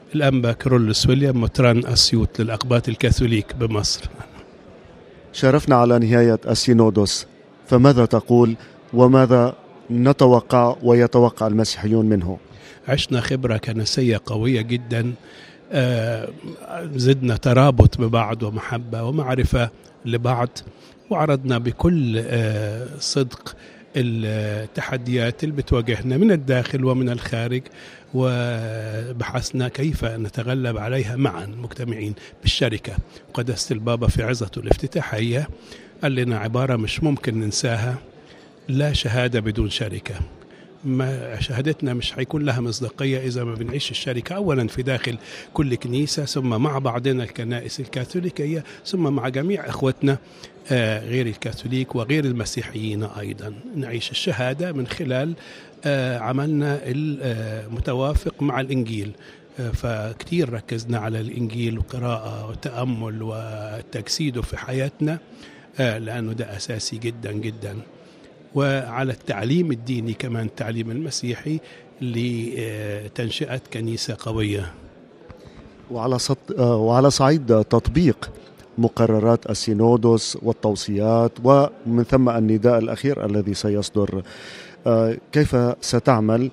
الأنبا كرولوس ويليام مطران أسيوط للأقباط الكاثوليك بمصر شرفنا على نهاية السينودوس فماذا تقول وماذا نتوقع ويتوقع المسيحيون منه عشنا خبرة كنسية قوية جدا آه، زدنا ترابط ببعض ومحبة ومعرفة لبعض وعرضنا بكل آه، صدق التحديات اللي بتواجهنا من الداخل ومن الخارج وبحثنا كيف نتغلب عليها معا مجتمعين بالشركة قدست البابا في عظته الافتتاحية قال لنا عبارة مش ممكن ننساها لا شهادة بدون شركة ما شهادتنا مش هيكون لها مصداقية إذا ما بنعيش الشركة أولا في داخل كل كنيسة ثم مع بعضنا الكنائس الكاثوليكية ثم مع جميع إخوتنا آه، غير الكاثوليك وغير المسيحيين أيضا نعيش الشهادة من خلال آه، عملنا المتوافق مع الإنجيل آه، فكتير ركزنا على الإنجيل وقراءة وتأمل وتجسيده في حياتنا لأنه ده أساسي جدا جدا وعلى التعليم الديني كمان التعليم المسيحي لتنشئة كنيسة قوية وعلى صد... وعلى صعيد تطبيق مقررات السينودوس والتوصيات ومن ثم النداء الأخير الذي سيصدر كيف ستعمل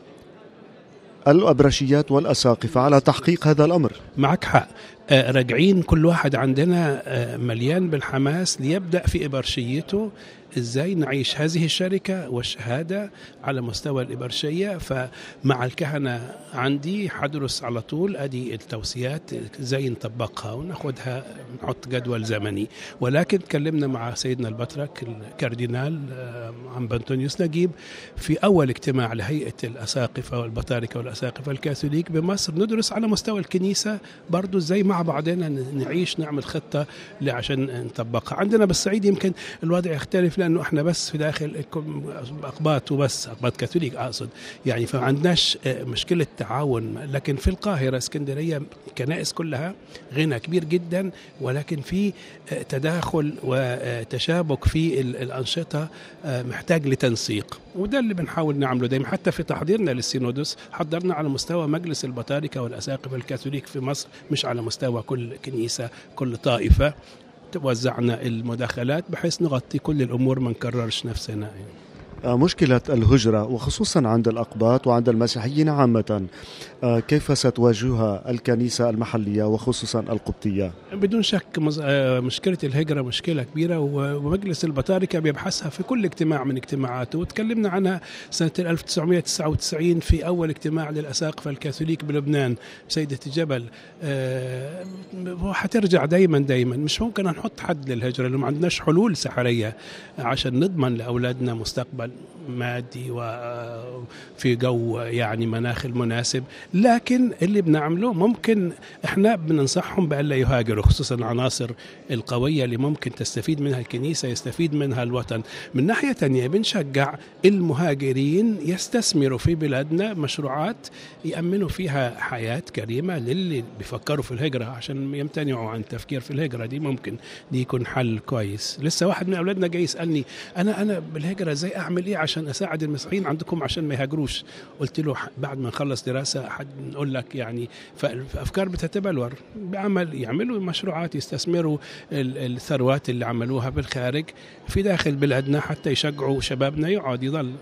الأبرشيات والأساقفة على تحقيق هذا الأمر معك حق راجعين كل واحد عندنا مليان بالحماس ليبدأ في إبرشيته ازاي نعيش هذه الشركه والشهاده على مستوى الابرشيه فمع الكهنه عندي حدرس على طول ادي التوصيات ازاي نطبقها وناخدها نحط جدول زمني ولكن تكلمنا مع سيدنا البطرك الكاردينال عم بنطونيوس نجيب في اول اجتماع لهيئه الاساقفه والبطاركه والاساقفه الكاثوليك بمصر ندرس على مستوى الكنيسه برضو ازاي مع بعضنا نعيش نعمل خطه عشان نطبقها عندنا بالصعيد يمكن الوضع يختلف لانه احنا بس في داخل اقباط وبس اقباط كاثوليك اقصد يعني فما عندناش مشكله تعاون لكن في القاهره اسكندريه كنائس كلها غنى كبير جدا ولكن في تداخل وتشابك في الانشطه محتاج لتنسيق وده اللي بنحاول نعمله دايما حتى في تحضيرنا للسينودوس حضرنا على مستوى مجلس البطاركه والاساقفه الكاثوليك في مصر مش على مستوى كل كنيسه كل طائفه وزعنا المداخلات بحيث نغطي كل الامور ما نكررش نفسنا يعني. مشكلة الهجرة وخصوصا عند الأقباط وعند المسيحيين عامة كيف ستواجهها الكنيسة المحلية وخصوصا القبطية؟ بدون شك مشكلة الهجرة مشكلة كبيرة ومجلس البطاركة بيبحثها في كل اجتماع من اجتماعاته وتكلمنا عنها سنة 1999 في أول اجتماع للأساقفة الكاثوليك بلبنان سيدة الجبل وحترجع دايما دايما مش ممكن نحط حد للهجرة لأنه ما عندناش حلول سحرية عشان نضمن لأولادنا مستقبل مادي وفي جو يعني مناخ المناسب لكن اللي بنعمله ممكن احنا بننصحهم بألا يهاجروا خصوصا العناصر القوية اللي ممكن تستفيد منها الكنيسة يستفيد منها الوطن من ناحية تانية بنشجع المهاجرين يستثمروا في بلادنا مشروعات يأمنوا فيها حياة كريمة للي بيفكروا في الهجرة عشان يمتنعوا عن التفكير في الهجرة دي ممكن دي يكون حل كويس لسه واحد من أولادنا جاي يسألني أنا أنا بالهجرة ازاي أعمل إيه عشان أساعد المسيحيين عندكم عشان ما يهاجروش قلت له بعد ما نخلص دراسة حد نقول لك يعني فأفكار بتتبلور بعمل يعملوا مشروعات يستثمروا الثروات اللي عملوها بالخارج في داخل بلادنا حتى يشجعوا شبابنا يقعد يضل